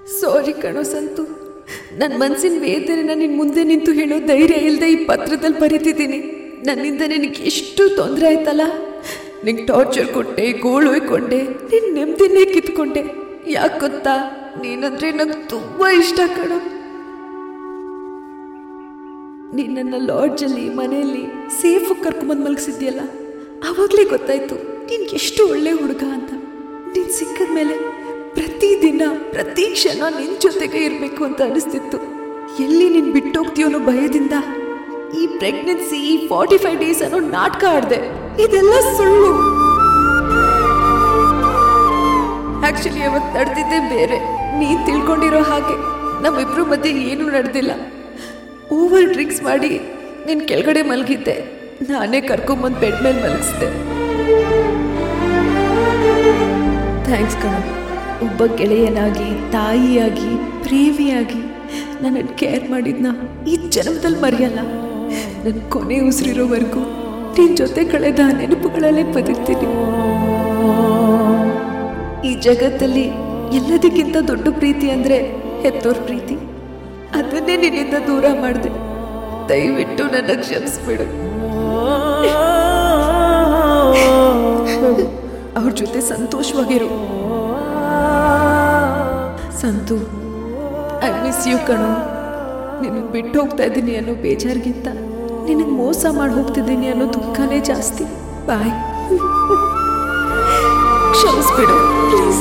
ಸಾರಿ ಕಣೋ ಸಂತು ನನ್ನ ಮನಸ್ಸಿನ ವೇದನೆನ ನಿನ್ನ ಮುಂದೆ ನಿಂತು ಹೇಳೋ ಧೈರ್ಯ ಇಲ್ಲದೆ ಈ ಪತ್ರದಲ್ಲಿ ಬರೀತಿದ್ದೀನಿ ನನ್ನಿಂದ ನಿನಗೆ ಎಷ್ಟು ತೊಂದರೆ ಆಯ್ತಲ್ಲ ನಿಂಗೆ ಟಾರ್ಚರ್ ಕೊಟ್ಟೆ ಗೋಳು ಹೊಯ್ಕೊಂಡೆ ನಿನ್ನ ನೆಮ್ಮದಿನೇ ಕಿತ್ಕೊಂಡೆ ಯಾಕೆ ಗೊತ್ತಾ ನೀನಂದ್ರೆ ನಂಗೆ ತುಂಬ ಇಷ್ಟ ಕಣೋ ನಿನ್ನನ್ನು ಲಾಡ್ಜಲ್ಲಿ ಮನೆಯಲ್ಲಿ ಸೇಫ್ ಕರ್ಕೊಂಬಂದು ಮಲಗಿಸಿದ್ಯಲ್ಲ ಆವಾಗಲೇ ಗೊತ್ತಾಯ್ತು ನೀನು ಎಷ್ಟು ಒಳ್ಳೆ ಹುಡುಗ ಅಂತ ನೀನು ಸಿಕ್ಕಿದ ಮೇಲೆ ಪ್ರತಿದಿನ ಪ್ರತಿ ಕ್ಷಣ ನಿನ್ನ ಜೊತೆಗೆ ಇರಬೇಕು ಅಂತ ಅನಿಸ್ತಿತ್ತು ಎಲ್ಲಿ ನೀನು ಬಿಟ್ಟೋಗ್ತೀಯೋ ಅನ್ನೋ ಭಯದಿಂದ ಈ ಪ್ರೆಗ್ನೆನ್ಸಿ ಈ ಫಾರ್ಟಿ ಫೈವ್ ಡೇಸ್ ಅನ್ನೋ ನಾಟಕ ಆಡಿದೆ ಇದೆಲ್ಲ ಸುಳ್ಳು ಆಕ್ಚುಲಿ ಅವತ್ತು ನಡೆದಿದ್ದೇ ಬೇರೆ ನೀನು ತಿಳ್ಕೊಂಡಿರೋ ಹಾಗೆ ನಮ್ಮಿಬ್ರು ಮಧ್ಯೆ ಏನೂ ನಡೆದಿಲ್ಲ ಓವರ್ ಡ್ರಿಂಕ್ಸ್ ಮಾಡಿ ನೀನು ಕೆಳಗಡೆ ಮಲಗಿದ್ದೆ ನಾನೇ ಕರ್ಕೊಂಬಂದು ಬೆಡ್ ಮೇಲೆ ಮಲಗಿಸ್ದೆ ಥ್ಯಾಂಕ್ಸ್ ಕಣ ಒಬ್ಬ ಗೆಳೆಯನಾಗಿ ತಾಯಿಯಾಗಿ ಪ್ರೇಮಿಯಾಗಿ ನನ್ನನ್ನು ಕೇರ್ ಮಾಡಿದ್ನ ಈ ಜನ್ಮದಲ್ಲಿ ಮರೆಯಲ್ಲ ನನ್ನ ಕೊನೆ ಉಸಿರಿರೋವರೆಗೂ ನಿನ್ನ ಜೊತೆ ಕಳೆದ ನೆನಪುಗಳಲ್ಲೇ ಬದುಕ್ತೀನಿ ಈ ಜಗತ್ತಲ್ಲಿ ಎಲ್ಲದಕ್ಕಿಂತ ದೊಡ್ಡ ಪ್ರೀತಿ ಅಂದರೆ ಹೆತ್ತೋರ್ ಪ್ರೀತಿ ಅದನ್ನೇ ನಿನ್ನಿಂದ ದೂರ ಮಾಡಿದೆ ದಯವಿಟ್ಟು ನನ್ನ ಕ್ಷಮಿಸ್ಬಿಡು ಅವ್ರ ಜೊತೆ ಸಂತೋಷವಾಗಿರು ಸಂತು ಐ ಮಿಸ್ ಯು ಕಣೋ ನಿನಗೆ ಬಿಟ್ಟು ಹೋಗ್ತಾ ಇದ್ದೀನಿ ಅನ್ನೋ ಬೇಜಾರಿಗಿಂತ ನಿನಗೆ ಮೋಸ ಮಾಡಿ ಹೋಗ್ತಿದ್ದೀನಿ ಅನ್ನೋ ದುಃಖನೇ ಜಾಸ್ತಿ ಬಾಯ್ ಕ್ಷಮಿಸ್ಬಿಡು ಪ್ಲೀಸ್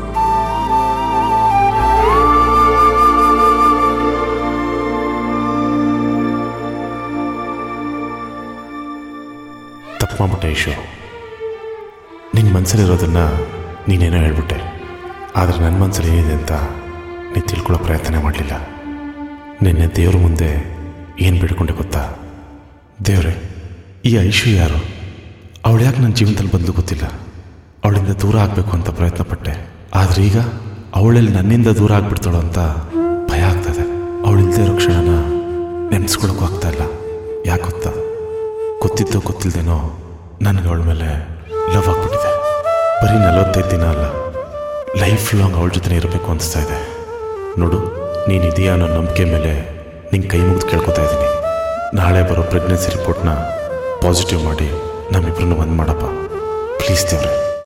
ತಪ್ಪು ಮಾಡ್ಬಿಟ್ಟೆ ಇಶು ನಿನ್ನ ಮನಸ್ಸಲ್ಲಿರೋದನ್ನು ನೀನೇನೋ ಹೇಳ್ಬಿಟ್ಟೆ ಆದರೆ ನನ್ನ ಮನಸ್ಸಲ್ಲಿ ಏನಿದೆ ಅಂತ ನೀನು ತಿಳ್ಕೊಳ್ಳೋ ಪ್ರಯತ್ನ ಮಾಡಲಿಲ್ಲ ನಿನ್ನೆ ದೇವ್ರ ಮುಂದೆ ಏನು ಬೇಡ್ಕೊಂಡೆ ಗೊತ್ತಾ ದೇವ್ರೆ ಈ ಐಶು ಯಾರು ಅವಳು ಯಾಕೆ ನನ್ನ ಜೀವನದಲ್ಲಿ ಬಂದು ಗೊತ್ತಿಲ್ಲ ಅವಳಿಂದ ದೂರ ಆಗಬೇಕು ಅಂತ ಪ್ರಯತ್ನ ಪಟ್ಟೆ ಆದರೆ ಈಗ ಅವಳಲ್ಲಿ ನನ್ನಿಂದ ದೂರ ಆಗ್ಬಿಡ್ತಾಳೋ ಅಂತ ಭಯ ಆಗ್ತದೆ ಅವಳಿಲ್ಲದೆ ಇರೋ ಕ್ಷಣನ ನೆನೆಸ್ಕೊಳ್ಳೋಕ್ಕೂ ಆಗ್ತಾ ಇಲ್ಲ ಯಾಕೆ ಗೊತ್ತಾ ಗೊತ್ತಿದ್ದೋ ಗೊತ್ತಿಲ್ಲದೇನೋ ನನಗೆ ಅವಳ ಮೇಲೆ ಲವ್ ಆಗ್ಬಿಟ್ಟಿದೆ ಬರೀ ನಲವತ್ತೈದು ದಿನ ಅಲ್ಲ ಲೈಫ್ ಲಾಂಗ್ ಅವಳ ಜೊತೆ ಇರಬೇಕು ಅನಿಸ್ತಾ ಇದೆ ನೋಡು ನೀನಿದೆಯಾ ಅನ್ನೋ ನಂಬಿಕೆ ಮೇಲೆ ನಿಂಗೆ ಕೈ ಮುಗಿದು ಕೇಳ್ಕೊತಾ ಇದ್ದೀನಿ ನಾಳೆ ಬರೋ ಪ್ರೆಗ್ನೆನ್ಸಿ ರಿಪೋರ್ಟ್ನ ಪಾಸಿಟಿವ್ ಮಾಡಿ ನಮ್ಮಿಬ್ಬರನ್ನು ಒಂದು ಮಾಡಪ್ಪ ಪ್ಲೀಸ್ ದೇವ್ರೆ